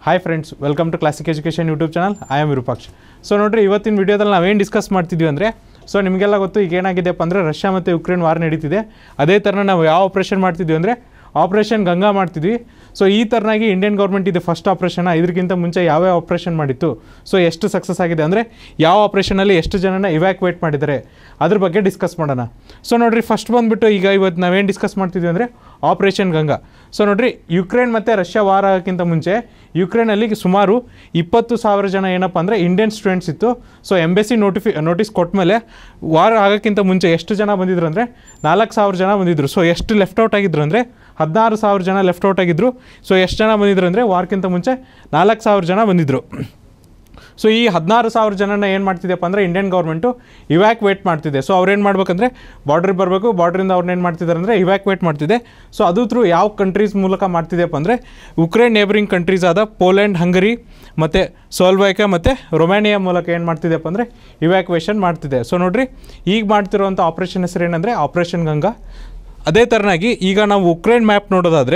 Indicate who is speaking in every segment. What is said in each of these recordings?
Speaker 1: hi friends welcome to classic education YouTube channel I am Virupaksh so ನೋಡ್ರಿ ಇವತ್ತಿನ ವಿಡಿಯೋದಲ್ಲಿ ನಾವೇನು ಡಿಸ್ಕಸ್ ಮಾಡ್ತಿದ್ವಿ ಅಂದರೆ ಸೊ ನಿಮಗೆಲ್ಲ ಗೊತ್ತು ಈಗ ಏನಾಗಿದೆಪ್ಪ ಅಂದರೆ ರಷ್ಯಾ ಮತ್ತು ಯುಕ್ರೇನ್ ವಾರ್ ನಡೀತಿದೆ ಅದೇ ಥರ ನಾವು ಯಾವ ಆಪ್ರೇಷನ್ ಮಾಡ್ತಿದ್ವಿ ಅಂದರೆ ಆಪ್ರೇಷನ್ ಗಂಗಾ ಮಾಡ್ತಿದ್ವಿ ಸೊ ಈ ಥರನಾಗಿ ಇಂಡಿಯನ್ ಗೌರ್ಮೆಂಟ್ ಇದು ಫಸ್ಟ್ ಆಪ್ರೇಷನ್ ಇದಕ್ಕಿಂತ ಮುಂಚೆ ಯಾವ್ಯಾವ ಆಪ್ರೇಷನ್ ಮಾಡಿತ್ತು ಸೊ ಎಷ್ಟು ಸಕ್ಸಸ್ ಆಗಿದೆ ಅಂದರೆ ಯಾವ ಆಪ್ರೇಷನಲ್ಲಿ ಎಷ್ಟು ಜನನ ಇವ್ಯಾಕ್ಯುವೇಟ್ ಮಾಡಿದ್ದಾರೆ ಅದ್ರ ಬಗ್ಗೆ ಡಿಸ್ಕಸ್ ಮಾಡೋಣ ಸೊ ನೋಡ್ರಿ ಫಸ್ಟ್ ಬಂದುಬಿಟ್ಟು ಈಗ ಇವತ್ತು ನಾವೇನು ಡಿಸ್ಕಸ್ ಮಾಡ್ತಿದ್ವಿ ಅಂದರೆ ಆಪ್ರೇಷನ್ ಗಂಗಾ ಸೊ ನೋಡ್ರಿ ಯುಕ್ರೇನ್ ಮತ್ತು ರಷ್ಯಾ ವಾರ ಆಗೋಕ್ಕಿಂತ ಮುಂಚೆ ಯುಕ್ರೇನಲ್ಲಿ ಸುಮಾರು ಇಪ್ಪತ್ತು ಸಾವಿರ ಜನ ಏನಪ್ಪ ಅಂದರೆ ಇಂಡಿಯನ್ ಸ್ಟೂಡೆಂಟ್ಸ್ ಇತ್ತು ಸೊ ಎಂಬೆಸಿ ನೋಟಿಫಿ ನೋಟಿಸ್ ಕೊಟ್ಟ ಮೇಲೆ ವಾರ ಆಗೋಕ್ಕಿಂತ ಮುಂಚೆ ಎಷ್ಟು ಜನ ಬಂದಿದ್ರು ಅಂದರೆ ನಾಲ್ಕು ಸಾವಿರ ಜನ ಬಂದಿದ್ರು ಸೊ ಎಷ್ಟು ಲೆಫ್ಟ್ ಔಟ್ ಆಗಿದ್ರು ಅಂದರೆ ಹದಿನಾರು ಸಾವಿರ ಜನ ಲೆಫ್ಟ್ ಔಟ್ ಆಗಿದ್ರು ಸೊ ಎಷ್ಟು ಜನ ಬಂದಿದ್ರು ಅಂದರೆ ವಾರಕ್ಕಿಂತ ಮುಂಚೆ ನಾಲ್ಕು ಸಾವಿರ ಜನ ಬಂದಿದ್ರು ಸೊ ಈ ಹದಿನಾರು ಸಾವಿರ ಜನನ ಏನು ಮಾಡ್ತಿದೆಯಪ್ಪ ಅಂದರೆ ಇಂಡಿಯನ್ ಗೌರ್ಮೆಂಟು ಇವ್ಯಾಕ್ಯುವೇಟ್ ಮಾಡ್ತಿದೆ ಸೊ ಅವ್ರೇನು ಮಾಡ್ಬೇಕಂದ್ರೆ ಬಾರ್ಡ್ರಿಗೆ ಬರಬೇಕು ಬಾರ್ಡ್ರಿಂದ ಅವ್ರನ್ನ ಏನು ಮಾಡ್ತಿದ್ದಾರೆ ಅಂದರೆ ಇವ್ಯಾಕ್ಯುವೇಟ್ ಮಾಡ್ತಿದೆ ಸೊ ಅದು ಥ್ರೂ ಯಾವ ಕಂಟ್ರೀಸ್ ಮೂಲಕ ಮಾಡ್ತಿದೆಯಪ್ಪ ಅಂದರೆ ಉಕ್ರೇನ್ ನೇಬರಿಂಗ್ ಕಂಟ್ರೀಸ್ ಆದ ಪೋಲೆಂಡ್ ಹಂಗರಿ ಮತ್ತು ಸೋಲ್ವೈಕ ಮತ್ತು ರೊಮ್ಯಾನಿಯಾ ಮೂಲಕ ಏನು ಮಾಡ್ತಿದೆಯಪ್ಪ ಅಂದರೆ ಇವ್ಯಾಕ್ಯುವೇಷನ್ ಮಾಡ್ತಿದೆ ಸೊ ನೋಡಿರಿ ಈಗ ಮಾಡ್ತಿರುವಂಥ ಆಪ್ರೇಷನ್ ಹೆಸರು ಏನಂದರೆ ಆಪ್ರೇಷನ್ ಗಂಗಾ ಅದೇ ಥರನಾಗಿ ಈಗ ನಾವು ಉಕ್ರೇನ್ ಮ್ಯಾಪ್ ನೋಡೋದಾದರೆ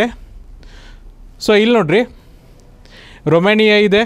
Speaker 1: ಸೊ ಇಲ್ಲಿ ನೋಡ್ರಿ ರೊಮೇನಿಯಾ ಇದೆ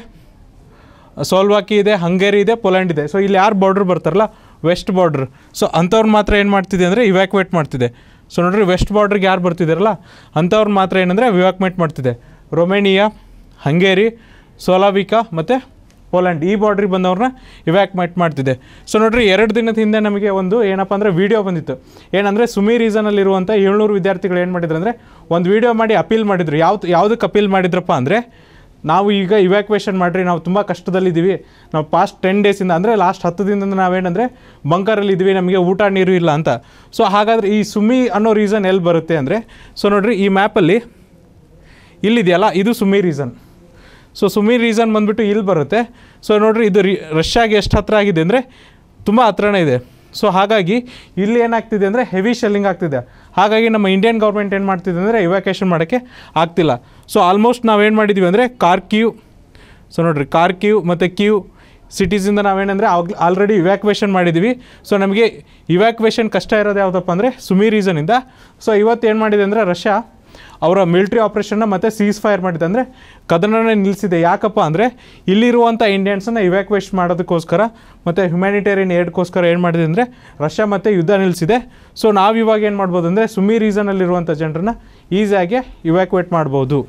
Speaker 1: ಸೋಲ್ವಾಕಿ ಇದೆ ಹಂಗೇರಿ ಇದೆ ಪೋಲ್ಯಾಂಡ್ ಇದೆ ಸೊ ಇಲ್ಲಿ ಯಾರು ಬಾರ್ಡ್ರ್ ಬರ್ತಾರಲ್ಲ ವೆಸ್ಟ್ ಬಾರ್ಡ್ರ್ ಸೊ ಅಂಥವ್ರು ಮಾತ್ರ ಏನು ಮಾಡ್ತಿದೆ ಅಂದರೆ ಇವ್ಯಾಕ್ಯುವೇಟ್ ಮಾಡ್ತಿದೆ ಸೊ ನೋಡ್ರಿ ವೆಸ್ಟ್ ಬಾರ್ಡ್ರಿಗೆ ಯಾರು ಬರ್ತಿದ್ದಾರಲ್ಲ ಅಂಥವ್ರು ಮಾತ್ರ ಏನಂದರೆ ಇವ್ಯಾಕ್ಯುವೇಟ್ ಮಾಡ್ತಿದೆ ರೊಮೇನಿಯಾ ಹಂಗೇರಿ ಸೋಲಾವಿಕಾ ಮತ್ತು ಪೋಲ್ಯಾಂಡ್ ಈ ಬಾರ್ಡ್ರಿಗೆ ಬಂದವ್ರನ್ನ ಇವ್ಯಾಕ್ಯುಮೇಟ್ ಮಾಡ್ತಿದೆ ಸೊ ನೋಡ್ರಿ ಎರಡು ದಿನದ ಹಿಂದೆ ನಮಗೆ ಒಂದು ಏನಪ್ಪ ಅಂದರೆ ವೀಡಿಯೋ ಬಂದಿತ್ತು ಏನಂದರೆ ಸುಮಿ ರೀಸನಲ್ಲಿರುವಂಥ ಏಳ್ನೂರು ವಿದ್ಯಾರ್ಥಿಗಳು ಏನು ಮಾಡಿದ್ರು ಅಂದರೆ ಒಂದು ವೀಡಿಯೋ ಮಾಡಿ ಅಪೀಲ್ ಮಾಡಿದ್ರು ಯಾವ್ದು ಯಾವುದಕ್ಕೆ ಅಪೀಲ್ ಮಾಡಿದ್ರಪ್ಪ ಅಂದರೆ ನಾವು ಈಗ ಇವ್ಯಾಕ್ಯುವೇಷನ್ ಮಾಡಿರಿ ನಾವು ತುಂಬ ಕಷ್ಟದಲ್ಲಿದ್ದೀವಿ ನಾವು ಪಾಸ್ಟ್ ಟೆನ್ ಡೇಸಿಂದ ಅಂದರೆ ಲಾಸ್ಟ್ ಹತ್ತು ದಿನದಿಂದ ನಾವೇನಂದರೆ ಬಂಕರಲ್ಲಿ ಇದ್ದೀವಿ ನಮಗೆ ಊಟ ನೀರು ಇಲ್ಲ ಅಂತ ಸೊ ಹಾಗಾದರೆ ಈ ಸುಮಿ ಅನ್ನೋ ರೀಸನ್ ಎಲ್ಲಿ ಬರುತ್ತೆ ಅಂದರೆ ಸೊ ನೋಡ್ರಿ ಈ ಮ್ಯಾಪಲ್ಲಿ ಇಲ್ಲಿದೆಯಲ್ಲ ಇದು Sumy region so Sumy region ಬಂದುಬಿಟ್ಟು ಇಲ್ಲಿ ಬರುತ್ತೆ ಸೊ ನೋಡ್ರಿ ಇದು ರಿ ರಷ್ಯಾಗೆ ಎಷ್ಟು ಹತ್ರ ಆಗಿದೆ ಅಂದರೆ ತುಂಬ ಹತ್ರನೇ ಇದೆ ಸೊ ಹಾಗಾಗಿ ಇಲ್ಲಿ ಏನಾಗ್ತಿದೆ ಅಂದರೆ ಹೆವಿ ಶೆಲ್ಲಿಂಗ್ ಆಗ್ತಿದೆ ಹಾಗಾಗಿ ನಮ್ಮ ಇಂಡಿಯನ್ ಗೌರ್ಮೆಂಟ್ ಏನು ಮಾಡ್ತಿದೆ ಅಂದರೆ ಇವ್ಯಾಕ್ಯುಯೇಷನ್ ಮಾಡೋಕ್ಕೆ ಆಗ್ತಿಲ್ಲ ಸೊ ಆಲ್ಮೋಸ್ಟ್ ನಾವೇನು ಮಾಡಿದ್ವಿ ಅಂದರೆ ಕಾರ್ಕ್ಯೂ ಸೊ ನೋಡ್ರಿ ಕಾರ್ಕ್ಯೂ ಮತ್ತು ಕ್ಯೂ ಸಿಟೀಸಿಂದ ನಾವೇನಂದರೆ ಆಗ್ ಆಲ್ರೆಡಿ ಇವ್ಯಾಕ್ಯುವೇಷನ್ ಮಾಡಿದ್ದೀವಿ ಸೊ ನಮಗೆ ಇವ್ಯಾಕ್ಯುವೇಷನ್ ಕಷ್ಟ ಇರೋದು ಯಾವುದಪ್ಪ ಅಂದರೆ ಸುಮಿ ರೀಸನಿಂದ ಸೊ ಇವತ್ತು ಏನು ಮಾಡಿದೆ ಅಂದರೆ ರಷ್ಯಾ ಅವರ ಮಿಲಿಟ್ರಿ ಆಪ್ರೇಷನ್ನ ಮತ್ತು ಸೀಸ್ ಫೈರ್ ಮಾಡಿದೆ ಅಂದರೆ ಕದನನೇ ನಿಲ್ಲಿಸಿದೆ ಯಾಕಪ್ಪ ಅಂದರೆ ಇಲ್ಲಿರುವಂಥ ಇಂಡಿಯನ್ಸನ್ನು ಇವ್ಯಾಕ್ಯುವೇಷನ್ ಮಾಡೋದಕ್ಕೋಸ್ಕರ ಮತ್ತು ಹ್ಯುಮ್ಯಾನಿಟೇರಿಯನ್ ಏಡ್ಗೋಸ್ಕರ ಏನು ಮಾಡಿದೆ ಅಂದರೆ ರಷ್ಯಾ ಮತ್ತು ಯುದ್ಧ ನಿಲ್ಲಿಸಿದೆ ಸೊ ನಾವು ಇವಾಗ ಏನು ಮಾಡ್ಬೋದು ಅಂದರೆ ಸುಮಿ ರೀಸನಲ್ಲಿರುವಂಥ ಜನರನ್ನ ಈಸಿಯಾಗಿ ಇವ್ಯಾಕ್ಯುವೇಟ್ ಮಾಡ್ಬೋದು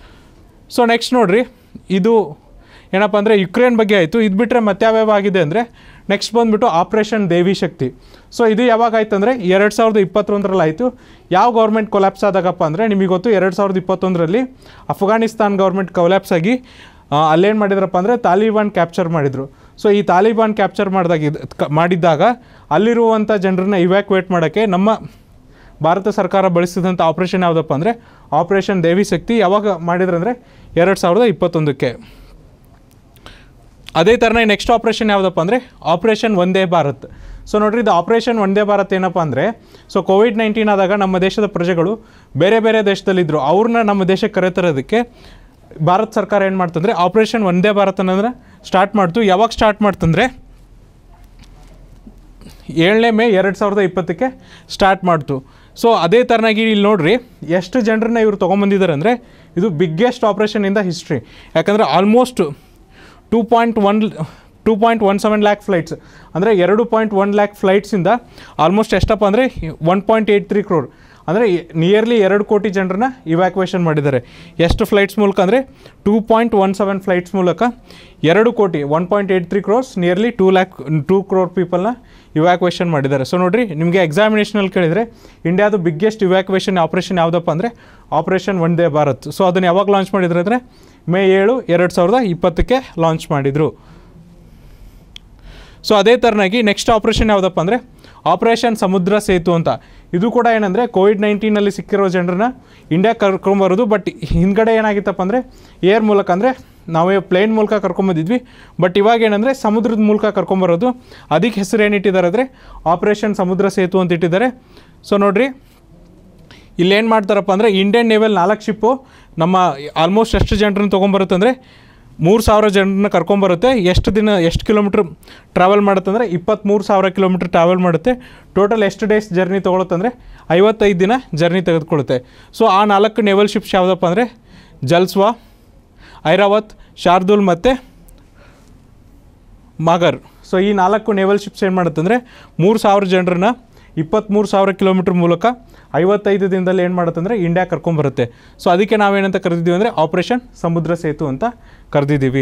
Speaker 1: ಸೊ ನೆಕ್ಸ್ಟ್ ನೋಡ್ರಿ ಇದು ಏನಪ್ಪ ಅಂದರೆ ಯುಕ್ರೇನ್ ಬಗ್ಗೆ ಆಯಿತು ಇದು ಬಿಟ್ಟರೆ ಮತ್ತಾವ್ಯಾವ ಆಗಿದೆ ಅಂದರೆ ನೆಕ್ಸ್ಟ್ ಬಂದುಬಿಟ್ಟು ಆಪ್ರೇಷನ್ ದೇವಿ ಶಕ್ತಿ ಸೊ ಇದು ಯಾವಾಗ ಆಯ್ತು ಅಂದರೆ ಎರಡು ಸಾವಿರದ ಇಪ್ಪತ್ತೊಂದರಲ್ಲಿ ಆಯಿತು ಯಾವ ಗೌರ್ಮೆಂಟ್ ಕೊಲ್ಯಾಪ್ಸ್ ಆದಾಗಪ್ಪ ಅಂದರೆ ನಿಮಗೆ ಗೊತ್ತು ಎರಡು ಸಾವಿರದ ಇಪ್ಪತ್ತೊಂದರಲ್ಲಿ ಅಫ್ಘಾನಿಸ್ತಾನ್ ಗೌರ್ಮೆಂಟ್ ಕೊಲ್ಯಾಪ್ಸ್ ಆಗಿ ಆ, ಅಲ್ಲೇನು ಮಾಡಿದ್ರಪ್ಪ ಅಂದರೆ ತಾಲಿಬಾನ್ ಕ್ಯಾಪ್ಚರ್ ಮಾಡಿದರು ಸೊ ಈ ತಾಲಿಬಾನ್ ಕ್ಯಾಪ್ಚರ್ ಮಾಡಿದಾಗ ಕ- ಮಾಡಿದ್ದಾಗ ಅಲ್ಲಿರುವಂಥ ಜನರನ್ನ ಇವ್ಯಾಕ್ಯುವೇಟ್ ಮಾಡೋಕ್ಕೆ ನಮ್ಮ ಭಾರತ ಸರ್ಕಾರ ಬಳಸಿದಂಥ ಆಪ್ರೇಷನ್ ಯಾವುದಪ್ಪ ಅಂದರೆ ಆಪ್ರೇಷನ್ ದೇವಿ ಶಕ್ತಿ ಯಾವಾಗ ಮಾಡಿದ್ರಂದರೆ ಎರಡು ಸಾವಿರದ ಇಪ್ಪತ್ತೊಂದಕ್ಕೆ ಅದೇ ಥರನೇ ನೆಕ್ಸ್ಟ್ ಆಪ್ರೇಷನ್ ಯಾವುದಪ್ಪ ಅಂದರೆ ಆಪ್ರೇಷನ್ ಒಂದೇ ಭಾರತ್ ಸೊ ನೋಡ್ರಿ ಇದು ಆಪ್ರೇಷನ್ ಒಂದೇ ಭಾರತ್ ಏನಪ್ಪ ಅಂದರೆ ಸೊ ಕೋವಿಡ್ ನೈನ್ಟೀನ್ ಆದಾಗ ನಮ್ಮ ದೇಶದ ಪ್ರಜೆಗಳು ಬೇರೆ ಬೇರೆ ದೇಶದಲ್ಲಿದ್ದರು ಅವ್ರನ್ನ ನಮ್ಮ ದೇಶಕ್ಕೆ ಕರೆತರೋದಕ್ಕೆ ಭಾರತ ಸರ್ಕಾರ ಏನು ಮಾಡ್ತಂದರೆ ಆಪ್ರೇಷನ್ ಒಂದೇ ಭಾರತ್ ಅನ್ನೋದನ್ನ ಸ್ಟಾರ್ಟ್ ಮಾಡ್ತು ಯಾವಾಗ ಸ್ಟಾರ್ಟ್ ಮಾಡ್ತಂದರೆ ಏಳನೇ ಮೇ ಎರಡು ಸಾವಿರದ ಇಪ್ಪತ್ತಕ್ಕೆ ಸ್ಟಾರ್ಟ್ ಮಾಡ್ತು ಸೊ ಅದೇ ಥರನಾಗಿ ಇಲ್ಲಿ ನೋಡ್ರಿ ಎಷ್ಟು ಜನರನ್ನ ಇವರು ತೊಗೊಂಬಂದಿದ್ದಾರೆ ಅಂದರೆ ಇದು biggest operation in the history ಯಾಕಂದರೆ almost two point one two point one seven lakh flights ಅಂದರೆ ಎರಡು ಪಾಯಿಂಟ್ ಒನ್ ಲ್ಯಾಕ್ ಫ್ಲೈಟ್ಸಿಂದ ಆಲ್ಮೋಸ್ಟ್ ಎಷ್ಟಪ್ಪ ಅಂದರೆ one point eight three crore ಅಂದರೆ ನಿಯರ್ಲಿ ಎರಡು ಕೋಟಿ ಜನರನ್ನ ಇವ್ಯಾಕ್ಯುವೇಷನ್ ಮಾಡಿದ್ದಾರೆ ಎಷ್ಟು ಫ್ಲೈಟ್ಸ್ ಮೂಲಕ ಅಂದರೆ two point one seven flights ಮೂಲಕ ಎರಡು ಕೋಟಿ one point eight three crores nearly two lakh two crore ಪೀಪಲ್ನ ಇವ್ಯಾಕ್ಯುವೇಷನ್ ಮಾಡಿದ್ದಾರೆ ಸೊ ನೋಡಿರಿ ನಿಮಗೆ ಎಕ್ಸಾಮಿನೇಷನಲ್ಲಿ ಕೇಳಿದರೆ ಇಂಡಿಯಾದು ಬಿಗ್ಗೆಸ್ಟ್ ಇವ್ಯಾಕ್ಯುವೇಷನ್ ಆಪ್ರೇಷನ್ ಯಾವುದಪ್ಪ ಅಂದರೆ ಆಪ್ರೇಷನ್ ವಂದೇ ಭಾರತ್ ಸೊ ಅದನ್ನು ಯಾವಾಗ ಲಾಂಚ್ ಮಾಡಿದ್ರು ಅಂದರೆ ಮೇ ಏಳು ಎರಡು ಸಾವಿರದ ಇಪ್ಪತ್ತಕ್ಕೆ ಲಾಂಚ್ ಮಾಡಿದರು ಸೊ ಅದೇ ಥರನಾಗಿ ನೆಕ್ಸ್ಟ್ ಆಪ್ರೇಷನ್ ಯಾವುದಪ್ಪ ಅಂದರೆ ಆಪ್ರೇಷನ್ ಸಮುದ್ರ ಸೇತು ಅಂತ ಇದು ಕೂಡ ಏನಂದರೆ ಕೋವಿಡ್ ನೈನ್ಟೀನಲ್ಲಿ ಸಿಕ್ಕಿರೋ ಜನರನ್ನ ಇಂಡಿಯಾ ಕರ್ಕೊಂಬರೋದು ಬಟ್ ಹಿಂದ್ಗಡೆ ಏನಾಗಿತ್ತಪ್ಪ ಅಂದರೆ ಏರ್ ಮೂಲಕ ಅಂದರೆ ನಾವೇ ಪ್ಲೇನ್ ಮೂಲಕ ಕರ್ಕೊಂಬಂದಿದ್ವಿ ಬಟ್ ಇವಾಗ ಏನಂದರೆ ಸಮುದ್ರದ ಮೂಲಕ ಕರ್ಕೊಂಬರೋದು ಅದಕ್ಕೆ ಹೆಸರು ಏನಿಟ್ಟಿದ್ದಾರೆ ಅಂದರೆ ಆಪ್ರೇಷನ್ ಸಮುದ್ರ ಸೇತು ಅಂತ ಇಟ್ಟಿದ್ದಾರೆ ಸೊ ನೋಡಿರಿ ಇಲ್ಲೇನು ಮಾಡ್ತಾರಪ್ಪ ಅಂದರೆ ಇಂಡಿಯನ್ ನೇವಲ್ ನಾಲ್ಕು ಶಿಪ್ಪು ನಮ್ಮ ಆಲ್ಮೋಸ್ಟ್ ಎಷ್ಟು ಜನರನ್ನ ತೊಗೊಂಬರುತ್ತೆ ಅಂದರೆ ಮೂರು ಸಾವಿರ ಜನರನ್ನ ಕರ್ಕೊಂಬರುತ್ತೆ ಎಷ್ಟು ದಿನ ಎಷ್ಟು ಕಿಲೋಮೀಟ್ರ್ ಟ್ರಾವೆಲ್ ಮಾಡುತ್ತೆ ಅಂದರೆ ಇಪ್ಪತ್ತ್ಮೂರು ಸಾವಿರ ಕಿಲೋಮೀಟ್ರ್ ಟ್ರಾವೆಲ್ ಮಾಡುತ್ತೆ ಟೋಟಲ್ ಎಷ್ಟು ಡೇಸ್ ಜರ್ನಿ ತೊಗೊಳುತ್ತೆ ಅಂದರೆ ಐವತ್ತೈದು ದಿನ ಜರ್ನಿ ತೆಗೆದುಕೊಳ್ಳುತ್ತೆ ಸೊ ಆ ನಾಲ್ಕು ನೇವಲ್ ಶಿಪ್ಸ್ ಯಾವುದಪ್ಪ ಅಂದರೆ ಜಲ್ಸ್ವಾ ಐರಾವತ್ ಶಾರ್ದುಲ್ ಮತ್ತು ಮಗರ್ ಸೊ ಈ ನಾಲ್ಕು ನೇವಲ್ ಶಿಪ್ಸ್ ಏನು ಮಾಡುತ್ತಂದರೆ ಮೂರು ಸಾವಿರ ಜನರನ್ನ ಇಪ್ಪತ್ತ್ಮೂರು ಸಾವಿರ ಕಿಲೋಮೀಟ್ರ್ ಮೂಲಕ ಐವತ್ತೈದು ದಿನದಲ್ಲಿ ಏನು ಮಾಡುತ್ತಂದರೆ ಇಂಡಿಯಾ ಕರ್ಕೊಂಬರುತ್ತೆ ಸೊ ಅದಕ್ಕೆ ನಾವೇನಂತ ಕರೆದಿದ್ದೀವಿ ಅಂದರೆ ಆಪ್ರೇಷನ್ ಸಮುದ್ರ ಸೇತು ಅಂತ ಕರೆದಿದ್ದೀವಿ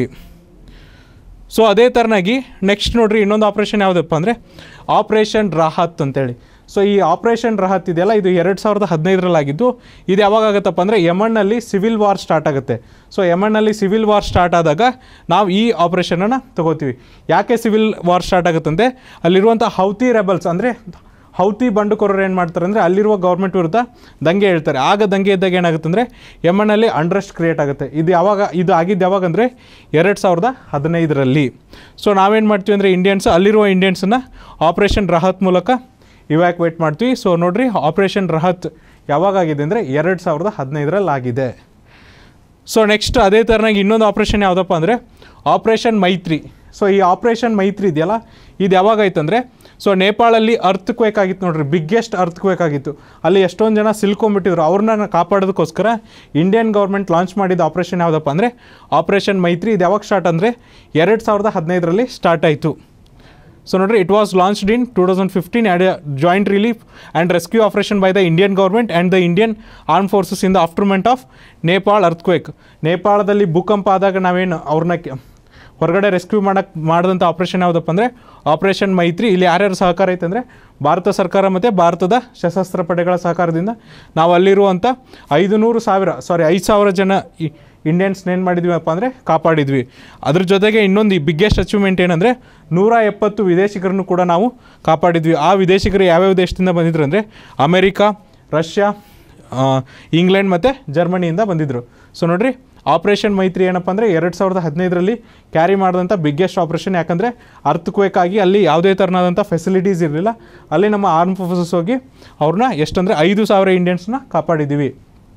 Speaker 1: ಸೊ ಅದೇ ಥರನಾಗಿ ನೆಕ್ಸ್ಟ್ ನೋಡ್ರಿ ಇನ್ನೊಂದು ಆಪ್ರೇಷನ್ ಯಾವುದಪ್ಪ ಅಂದರೆ ಆಪ್ರೇಷನ್ ರಾಹತ್ ಅಂತೇಳಿ ಸೊ ಈ ಆಪ್ರೇಷನ್ ರಾಹತ್ ಇದೆಯಲ್ಲ ಇದು ಎರಡು ಸಾವಿರದ ಹದಿನೈದರಲ್ಲಾಗಿದ್ದು ಇದು ಯಾವಾಗ ಆಗುತ್ತಪ್ಪ ಅಂದರೆ ಯಮನ್ನಲ್ಲಿ ಸಿವಿಲ್ ವಾರ್ ಸ್ಟಾರ್ಟ್ ಆಗುತ್ತೆ ಸೊ ಯಮನ್ನಲ್ಲಿ ಸಿವಿಲ್ ವಾರ್ ಸ್ಟಾರ್ಟ್ ಆದಾಗ ನಾವು ಈ ಆಪ್ರೇಷನನ್ನು ತಗೋತೀವಿ ಯಾಕೆ ಸಿವಿಲ್ ವಾರ್ ಸ್ಟಾರ್ಟ್ ಆಗುತ್ತಂತೆ ಅಲ್ಲಿರುವಂಥ ಹೌತಿ ರೆಬಲ್ಸ್ ಅಂದರೆ ಹೌತಿ ಬಂಡುಕೋರರು ಏನು ಮಾಡ್ತಾರೆ ಅಂದರೆ ಅಲ್ಲಿರುವ ಗೌರ್ಮೆಂಟ್ ವಿರುದ್ಧ ದಂಗೆ ಹೇಳ್ತಾರೆ ಆಗ ದಂಗೆ ಇದ್ದಾಗ ಏನಾಗುತ್ತೆ ಅಂದರೆ ಯಮನಲ್ಲಿ ಅಂಡ್ರೆಸ್ಟ್ ಕ್ರಿಯೇಟ್ ಆಗುತ್ತೆ ಇದು ಯಾವಾಗ ಇದು ಆಗಿದ್ದು ಯಾವಾಗ ಅಂದರೆ ಎರಡು ಸಾವಿರದ ಹದಿನೈದರಲ್ಲಿ ಸೊ ನಾವೇನು ಮಾಡ್ತೀವಿ ಅಂದರೆ ಇಂಡಿಯನ್ಸ್ ಅಲ್ಲಿರುವ ಇಂಡಿಯನ್ಸನ್ನು ಆಪ್ರೇಷನ್ ರಹತ್ ಮೂಲಕ ಇವ್ಯಾಕ್ಯುವೇಟ್ ಮಾಡ್ತೀವಿ ಸೊ ನೋಡಿರಿ ಆಪ್ರೇಷನ್ ರಹತ್ ಯಾವಾಗ ಆಗಿದೆ ಅಂದರೆ ಎರಡು ಸಾವಿರದ ಹದಿನೈದರಲ್ಲಿ ಆಗಿದೆ ಸೊ ನೆಕ್ಸ್ಟ್ ಅದೇ ಥರನಾಗಿ ಇನ್ನೊಂದು ಆಪ್ರೇಷನ್ ಯಾವುದಪ್ಪ ಅಂದರೆ ಆಪ್ರೇಷನ್ ಮೈತ್ರಿ ಸೊ ಈ ಆಪ್ರೇಷನ್ ಮೈತ್ರಿ ಇದೆಯಲ್ಲ ಇದು ಯಾವಾಗ ಆಯ್ತಂದರೆ ಸೊ ನೇಪಾಳಲ್ಲಿ ಅರ್ತ್ ಕ್ವೇಕ್ ಆಗಿತ್ತು ನೋಡ್ರಿ ಬಿಗ್ಗೆಸ್ಟ್ ಅರ್ತ್ ಕ್ವೇಕ್ ಆಗಿತ್ತು ಅಲ್ಲಿ ಎಷ್ಟೊಂದು ಜನ ಸಿಲ್ಕೊಂಬಿಟ್ಟಿದ್ರು ಅವ್ರನ್ನ ಕಾಪಾಡೋದಕ್ಕೋಸ್ಕರ ಇಂಡಿಯನ್ ಗೌರ್ಮೆಂಟ್ ಲಾಂಚ್ ಮಾಡಿದ ಆಪ್ರೇಷನ್ ಯಾವುದಪ್ಪ ಅಂದರೆ ಆಪ್ರೇಷನ್ ಮೈತ್ರಿ ಇದು ಯಾವಾಗ ಸ್ಟಾರ್ಟ್ ಅಂದರೆ ಎರಡು ಸಾವಿರದ ಹದಿನೈದರಲ್ಲಿ ಸ್ಟಾರ್ಟ್ ಆಯಿತು ಸೊ ನೋಡ್ರಿ it was launched in two thousand fifteen as joint relief and rescue operation by the Indian government and the Indian armed forces in the aftermath of Nepal earthquake ನೇಪಾಳದಲ್ಲಿ ಭೂಕಂಪ ಆದಾಗ ನಾವೇನು ಅವ್ರನ್ನ ಕೆ- ಹೊರಗಡೆ ರೆಸ್ಕ್ಯೂ ಮಾಡಕ್ಕೆ ಮಾಡಿದಂಥ ಆಪ್ರೇಷನ್ ಯಾವುದಪ್ಪ ಅಂದರೆ ಆಪ್ರೇಷನ್ ಮೈತ್ರಿ ಇಲ್ಲಿ ಯಾರ್ಯಾರು ಸಹಕಾರ ಐತೆ ಅಂದರೆ ಭಾರತ ಸರ್ಕಾರ ಮತ್ತು ಭಾರತದ ಸಶಸ್ತ್ರ ಪಡೆಗಳ ಸಹಕಾರದಿಂದ ನಾವು ಅಲ್ಲಿರುವಂಥ ಐದು ನೂರು ಸಾವಿರ ಸಾರಿ ಐದು ಸಾವಿರ ಜನ ಈ ಇಂಡಿಯನ್ಸ್ನ ಏನು ಮಾಡಿದ್ವಿಪ್ಪ ಅಂದರೆ ಕಾಪಾಡಿದ್ವಿ ಅದ್ರ ಜೊತೆಗೆ ಇನ್ನೊಂದು ಬಿಗ್ಗೆಸ್ಟ್ ಅಚೀವ್ಮೆಂಟ್ ಏನಂದರೆ ನೂರ ಎಪ್ಪತ್ತು ವಿದೇಶಿಗರನ್ನು ಕೂಡ ನಾವು ಕಾಪಾಡಿದ್ವಿ ಆ ವಿದೇಶಿಗರು ಯಾವ್ಯಾವ ದೇಶದಿಂದ ಬಂದಿದ್ರು ಅಂದರೆ ಅಮೇರಿಕಾ ರಷ್ಯಾ ಆ, ಇಂಗ್ಲೆಂಡ್ ಮತ್ತು ಜರ್ಮನಿಯಿಂದ ಬಂದಿದ್ದರು ಸೊ ನೋಡ್ರಿ ಆಪ್ರೇಷನ್ ಮೈತ್ರಿ ಏನಪ್ಪ ಅಂದರೆ ಎರಡು ಸಾವಿರದ ಹದಿನೈದರಲ್ಲಿ ಕ್ಯಾರಿ ಮಾಡಿದಂಥ ಬಿಗ್ಗೆಸ್ಟ್ ಆಪ್ರೇಷನ್ ಯಾಕಂದರೆ ಅರ್ಥಕ್ವೇಕ್ ಆಗಿ ಅಲ್ಲಿ ಯಾವುದೇ ಥರನಾದಂಥ ಫೆಸಿಲಿಟೀಸ್ ಇರಲಿಲ್ಲ ಅಲ್ಲಿ ನಮ್ಮ ಆರ್ಮ್ ಫೋರ್ಸಸ್ ಹೋಗಿ ಅವ್ರನ್ನ ಎಷ್ಟಂದರೆ ಐದು ಸಾವಿರ ಇಂಡಿಯನ್ಸ್ನ ಕಾಪಾಡಿದ್ದೀವಿ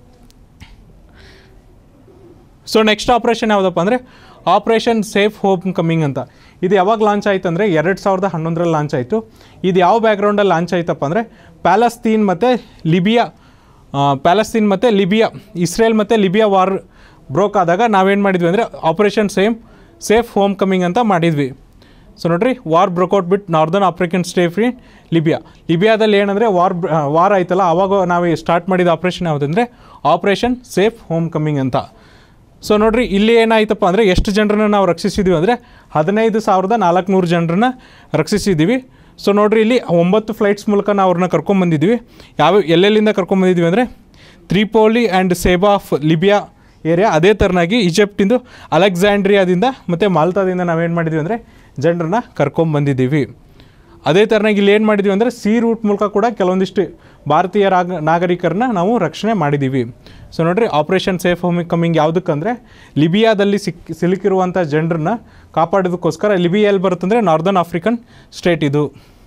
Speaker 1: ಸೊ ನೆಕ್ಸ್ಟ್ ಆಪ್ರೇಷನ್ ಯಾವುದಪ್ಪ ಅಂದರೆ ಆಪ್ರೇಷನ್ ಸೇಫ್ ಹೋಮ್ ಕಮ್ಮಿಂಗ್ ಅಂತ ಇದು ಯಾವಾಗ ಲಾಂಚ್ ಆಯ್ತು ಅಂದರೆ ಎರಡು ಸಾವಿರದ ಹನ್ನೊಂದರಲ್ಲಿ ಲಾಂಚ್ ಆಯಿತು ಇದು ಯಾವ ಬ್ಯಾಕ್ಗ್ರೌಂಡಲ್ಲಿ ಲಾಂಚ್ ಆಯ್ತಪ್ಪ ಅಂದರೆ ಪ್ಯಾಲಸ್ತೀನ್ ಮತ್ತು ಲಿಬಿಯಾ ಆ, ಪ್ಯಾಲಸ್ತೀನ್ ಮತ್ತು ಲಿಬಿಯಾ ಇಸ್ರೇಲ್ ಮತ್ತು ಲಿಬಿಯಾ ವಾರ್ ಬ್ರೋಕ್ ಆದಾಗ ನಾವೇನು ಮಾಡಿದ್ವಿ ಅಂದರೆ operation same safe homecoming ಅಂತ ಮಾಡಿದ್ವಿ ಸೊ ನೋಡ್ರಿ war broke out bit northern African state free Libya ಲಿಬಿಯಾದಲ್ಲಿ ಏನಂದರೆ ವಾರ್ ವಾರ್ ಆಯ್ತಲ್ಲ ಆವಾಗ ನಾವು ಸ್ಟಾರ್ಟ್ ಮಾಡಿದ ಆಪ್ರೇಷನ್ ಯಾವುದಂದರೆ ಆಪ್ರೇಷನ್ ಸೇಫ್ ಹೋಮ್ ಕಮ್ಮಿಂಗ್ ಅಂತ ಸೊ ನೋಡ್ರಿ ಇಲ್ಲಿ ಏನಾಯ್ತಪ್ಪ ಅಂದರೆ ಎಷ್ಟು ಜನರನ್ನ ನಾವು ರಕ್ಷಿಸಿದ್ವಿ ಅಂದರೆ ಹದಿನೈದು ಸಾವಿರದ ನಾಲ್ಕುನೂರು ಜನರನ್ನ ರಕ್ಷಿಸಿದ್ದೀವಿ ಸೊ ನೋಡ್ರಿ ಇಲ್ಲಿ ಒಂಬತ್ತು ಫ್ಲೈಟ್ಸ್ ಮೂಲಕ ನಾವು ಅವ್ರನ್ನ ಕರ್ಕೊಂಬಂದಿದ್ವಿ ಯಾವ ಎಲ್ಲೆಲ್ಲಿಂದ ಕರ್ಕೊಂಬಂದಿದ್ವಿ ಅಂದರೆ Tripoli and Sabha of Libya area ಅದೇ ಥರನಾಗಿ ಈಜಿಪ್ಟಿಂದು ಅಲೆಕ್ಸಾಂಡ್ರಿಯಾದಿಂದ ಮತ್ತು ಮಾಲ್ತಾದಿಂದ ನಾವೇನು ಮಾಡಿದ್ವಿ ಅಂದರೆ ಜನರನ್ನ ಕರ್ಕೊಂಬಂದಿದ್ದೀವಿ ಅದೇ ಥರನಾಗಿ ಇಲ್ಲಿ ಏನು ಮಾಡಿದ್ವಿ ಅಂದರೆ ಸಿ ರೂಟ್ ಮೂಲಕ ಕೂಡ ಕೆಲವೊಂದಿಷ್ಟು ಭಾರತೀಯ ರಾಗ ನಾಗರಿಕರನ್ನ ನಾವು ರಕ್ಷಣೆ ಮಾಡಿದ್ದೀವಿ ಸೊ ನೋಡ್ರಿ ಆಪ್ರೇಷನ್ ಸೇಫ್ ಹೋಮ್ ಕಮ್ಮಿಂಗ್ ಯಾವುದಕ್ಕಂದರೆ ಲಿಬಿಯಾದಲ್ಲಿ ಸಿಕ್ ಸಿಲುಕಿರುವಂಥ ಜನರನ್ನ ಕಾಪಾಡೋದಕ್ಕೋಸ್ಕರ ಲಿಬಿಯಾ ಎಲ್ಲಿ ಬರುತ್ತಂದರೆ ನಾರ್ದರ್ನ್ ಆಫ್ರಿಕನ್ ಸ್ಟೇಟ್ ಇದು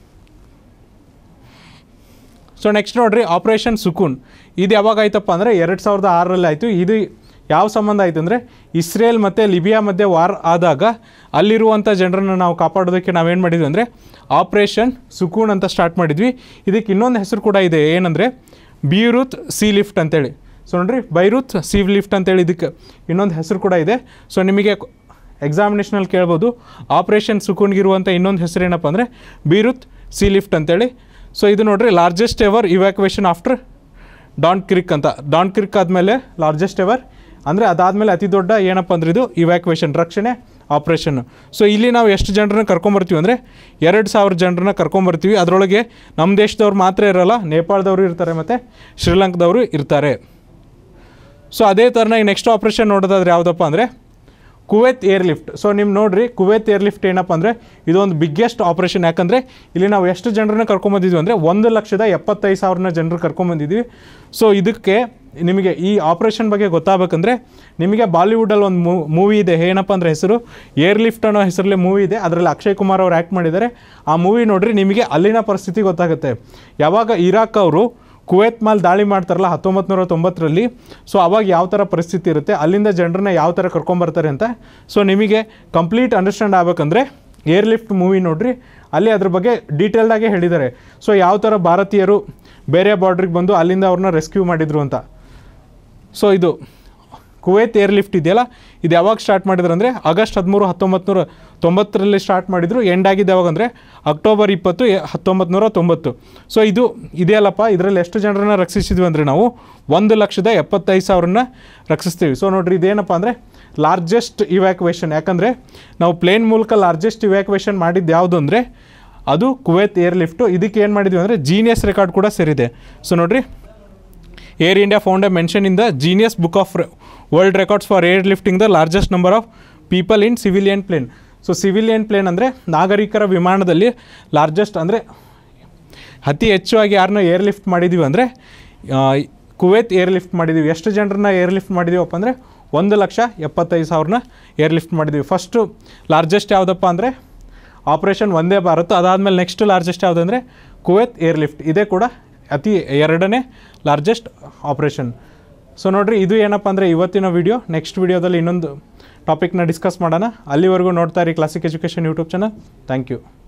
Speaker 1: ಸೊ ನೆಕ್ಸ್ಟ್ ನೋಡ್ರಿ ಆಪ್ರೇಷನ್ ಸುಕೂನ್ ಇದು ಯಾವಾಗ ಆಯ್ತಪ್ಪ ಅಂದರೆ ಎರಡು ಸಾವಿರದ ಆರರಲ್ಲಿ ಆಯಿತು ಇದು ಯಾವ ಸಂಬಂಧ ಆಯ್ತು ಅಂದರೆ ಇಸ್ರೇಲ್ ಮತ್ತು ಲಿಬಿಯಾ ಮಧ್ಯೆ ವಾರ್ ಆದಾಗ ಅಲ್ಲಿರುವಂಥ ಜನರನ್ನು ನಾವು ಕಾಪಾಡೋದಕ್ಕೆ ನಾವೇನು ಮಾಡಿದ್ವಿ ಅಂದರೆ ಆಪ್ರೇಷನ್ ಸುಕೂನ್ ಅಂತ ಸ್ಟಾರ್ಟ್ ಮಾಡಿದ್ವಿ ಇದಕ್ಕೆ ಇನ್ನೊಂದು ಹೆಸರು ಕೂಡ ಇದೆ ಏನಂದರೆ ಬೀರುತ್ ಸಿ ಲಿಫ್ಟ್ ಅಂತೇಳಿ ಸೊ ನೋಡ್ರಿ ಬೈರುತ್ ಸಿ ಲಿಫ್ಟ್ ಅಂತೇಳಿ ಇದಕ್ಕೆ ಇನ್ನೊಂದು ಹೆಸರು ಕೂಡ ಇದೆ ಸೊ ನಿಮಗೆ ಎಕ್ಸಾಮಿನೇಷನಲ್ಲಿ ಕೇಳ್ಬೋದು ಆಪ್ರೇಷನ್ ಸುಕೂನ್ಗಿರುವಂಥ ಇನ್ನೊಂದು ಹೆಸರು ಏನಪ್ಪ ಅಂದರೆ ಬೀರುತ್ ಸಿ ಲಿಫ್ಟ್ ಅಂತೇಳಿ ಸೊ ಇದು ನೋಡ್ರಿ largest ever evacuation after Dunkirk ಅಂತ ಡಾನ್ ಕ್ರಿಕ್ ಆದಮೇಲೆ ಲಾರ್ಜೆಸ್ಟ್ ಎವರ್ ಅಂದರೆ ಅದಾದಮೇಲೆ ಅತಿ ದೊಡ್ಡ ಏನಪ್ಪ ಅಂದ್ರೆ ಇದು ಇವ್ಯಾಕ್ಯುವೇಷನ್ ರಕ್ಷಣೆ ಆಪ್ರೇಷನ್ ಸೊ ಇಲ್ಲಿ ನಾವು ಎಷ್ಟು ಜನರನ್ನ ಕರ್ಕೊಂಬರ್ತೀವಿ ಅಂದರೆ ಎರಡು ಸಾವಿರ ಜನರನ್ನ ಕರ್ಕೊಂಬರ್ತೀವಿ ಅದರೊಳಗೆ ನಮ್ಮ ದೇಶದವ್ರು ಮಾತ್ರ ಇರಲ್ಲ ನೇಪಾಳದವರು ಇರ್ತಾರೆ ಮತ್ತು ಶ್ರೀಲಂಕಾದವರು ಇರ್ತಾರೆ ಸೊ ಅದೇ ಥರನಾಗಿ ನೆಕ್ಸ್ಟ್ ಆಪ್ರೇಷನ್ ನೋಡೋದಾದ್ರೆ ಯಾವುದಪ್ಪ ಅಂದರೆ ಕುವೆತ್ ಏರ್ ಲಿಫ್ಟ್ ಸೊ ನಿಮ್ಮ ನೋಡ್ರಿ ಕುವೆತ್ ಏರ್ ಲಿಫ್ಟ್ ಏನಪ್ಪ ಅಂದರೆ ಇದೊಂದು ಬಿಗ್ಗೆಸ್ಟ್ ಆಪ್ರೇಷನ್ ಯಾಕಂದರೆ ಇಲ್ಲಿ ನಾವು ಎಷ್ಟು ಜನರನ್ನ ಕರ್ಕೊಂಬಂದಿದ್ವಿ ಅಂದರೆ ಒಂದು ಲಕ್ಷದ ಎಪ್ಪತ್ತೈದು ಸಾವಿರನ ಜನರು ಕರ್ಕೊಂಬಂದಿದ್ವಿ ಸೊ ಇದಕ್ಕೆ ನಿಮಗೆ ಈ ಆಪ್ರೇಷನ್ ಬಗ್ಗೆ ಗೊತ್ತಾಗಬೇಕಂದ್ರೆ ನಿಮಗೆ ಬಾಲಿವುಡಲ್ಲಿ ಒಂದು ಮೂ ಮೂವಿ ಇದೆ ಏನಪ್ಪ ಅಂದರೆ ಹೆಸರು ಏರ್ ಲಿಫ್ಟ್ ಅನ್ನೋ ಹೆಸರಲ್ಲಿ ಮೂವಿ ಇದೆ ಅದರಲ್ಲಿ ಅಕ್ಷಯ್ ಕುಮಾರ್ ಅವ್ರು ಆ್ಯಕ್ಟ್ ಮಾಡಿದ್ದಾರೆ ಆ ಮೂವಿ ನೋಡ್ರಿ ನಿಮಗೆ ಅಲ್ಲಿನ ಪರಿಸ್ಥಿತಿ ಗೊತ್ತಾಗುತ್ತೆ ಯಾವಾಗ ಇರಾಕ್ ಅವರು ಕುವೈತ್ ಮೇಲೆ ದಾಳಿ ಮಾಡ್ತಾರಲ್ಲ ಹತ್ತೊಂಬತ್ತು ನೂರ ತೊಂಬತ್ತರಲ್ಲಿ ಸೊ ಅವಾಗ ಯಾವ ಥರ ಪರಿಸ್ಥಿತಿ ಇರುತ್ತೆ ಅಲ್ಲಿಂದ ಜನರನ್ನ ಯಾವ ಥರ ಕರ್ಕೊಂಬರ್ತಾರೆ ಅಂತ ಸೊ ನಿಮಗೆ ಕಂಪ್ಲೀಟ್ ಅಂಡರ್ಸ್ಟ್ಯಾಂಡ್ ಆಗ್ಬೇಕಂದ್ರೆ ಏರ್ ಲಿಫ್ಟ್ ಮೂವಿ ನೋಡ್ರಿ ಅಲ್ಲಿ ಅದ್ರ ಬಗ್ಗೆ ಡೀಟೇಲ್ಡಾಗೆ ಹೇಳಿದ್ದಾರೆ ಸೊ ಯಾವ ಥರ ಭಾರತೀಯರು ಬೇರೆ ಬಾರ್ಡ್ರಿಗೆ ಬಂದು ಅಲ್ಲಿಂದ ಅವ್ರನ್ನ ರೆಸ್ಕ್ಯೂ ಮಾಡಿದ್ರು ಅಂತ ಸೊ ಇದು ಕುವೈತ್ ಏರ್ ಲಿಫ್ಟ್ ಇದೆಯಲ್ಲ ಇದು ಯಾವಾಗ ಸ್ಟಾರ್ಟ್ ಮಾಡಿದ್ರು ಅಂದರೆ ಆಗಸ್ಟ್ ಹದಿಮೂರು ಹತ್ತೊಂಬತ್ತು ನೂರ ತೊಂಬತ್ತರಲ್ಲಿ ಸ್ಟಾರ್ಟ್ ಮಾಡಿದ್ರು ಎಂಡ್ ಆಗಿದ್ದು ಯಾವಾಗ ಅಂದರೆ ಅಕ್ಟೋಬರ್ ಇಪ್ಪತ್ತು ಎ- ಹತ್ತೊಂಬತ್ತು ನೂರ ತೊಂಬತ್ತು ಸೊ ಇದು ಇದೆಯಲ್ಲಪ್ಪ ಇದರಲ್ಲಿ ಎಷ್ಟು ಜನರನ್ನ ರಕ್ಷಿಸಿದ್ವಿ ಅಂದರೆ ನಾವು ಒಂದು ಲಕ್ಷದ ಎಪ್ಪತ್ತೈದು ಸಾವಿರನ್ನ ರಕ್ಷಿಸ್ತೀವಿ ಸೊ ನೋಡ್ರಿ ಇದೇನಪ್ಪ ಅಂದರೆ ಲಾರ್ಜೆಸ್ಟ್ ಇವ್ಯಾಕ್ಯುವೇಷನ್ ಯಾಕಂದರೆ ನಾವು ಪ್ಲೇನ್ ಮೂಲಕ ಲಾರ್ಜೆಸ್ಟ್ ಇವ್ಯಾಕ್ಯುವೇಷನ್ ಮಾಡಿದ್ದು ಯಾವುದು ಅಂದರೆ ಅದು ಕುವೈತ್ ಏರ್ ಲಿಫ್ಟು ಇದಕ್ಕೆ ಏನು ಮಾಡಿದ್ವಿ ಅಂದರೆ ಜೀನಿಯಸ್ ರೆಕಾರ್ಡ್ ಕೂಡ ಸೇರಿದೆ ಸೊ ನೋಡ್ರಿ Air India found a mention in the Guinness book of world records for airlifting the largest number of people in civilian plane so civilian plane ಅಂದರೆ ನಾಗರಿಕರ ವಿಮಾನದಲ್ಲಿ ಲಾರ್ಜೆಸ್ಟ್ ಅಂದರೆ ಅತಿ ಹೆಚ್ಚಾಗಿ ಯಾರನ್ನ ಏರ್ ಲಿಫ್ಟ್ ಮಾಡಿದ್ದೀವಿ ಅಂದರೆ ಕುವೈತ್ ಏರ್ ಲಿಫ್ಟ್ ಮಾಡಿದ್ದೀವಿ ಎಷ್ಟು ಜನರನ್ನ ಏರ್ ಲಿಫ್ಟ್ ಮಾಡಿದ್ದೀವಪ್ಪ ಅಂದರೆ ಒಂದು ಲಕ್ಷ ಎಪ್ಪತ್ತೈದು ಸಾವಿರನ ಏರ್ ಲಿಫ್ಟ್ ಮಾಡಿದ್ದೀವಿ ಫಸ್ಟು ಲಾರ್ಜೆಸ್ಟ್ ಯಾವುದಪ್ಪ ಅಂದರೆ ಆಪ್ರೇಷನ್ ಒಂದೇ ಭಾರತ್ ಅದಾದಮೇಲೆ ನೆಕ್ಸ್ಟ್ ಲಾರ್ಜೆಸ್ಟ್ ಯಾವುದಂದರೆ ಕುವೈತ್ ಏರ್ ಲಿಫ್ಟ್ ಇದೇ ಕೂಡ ಅತಿ ಎರಡನೇ ಲಾರ್ಜೆಸ್ಟ್ ಆಪ್ರೇಷನ್ ಸೊ ನೋಡಿರಿ ಇದು ಏನಪ್ಪ ಅಂದರೆ ಇವತ್ತಿನ ವಿಡಿಯೋ ನೆಕ್ಸ್ಟ್ ವಿಡಿಯೋದಲ್ಲಿ ಇನ್ನೊಂದು ಟಾಪಿಕ್ನ ಡಿಸ್ಕಸ್ ಮಾಡೋಣ ಅಲ್ಲಿವರೆಗೂ ನೋಡ್ತಾ ಇರಿ classic education YouTube channel thank you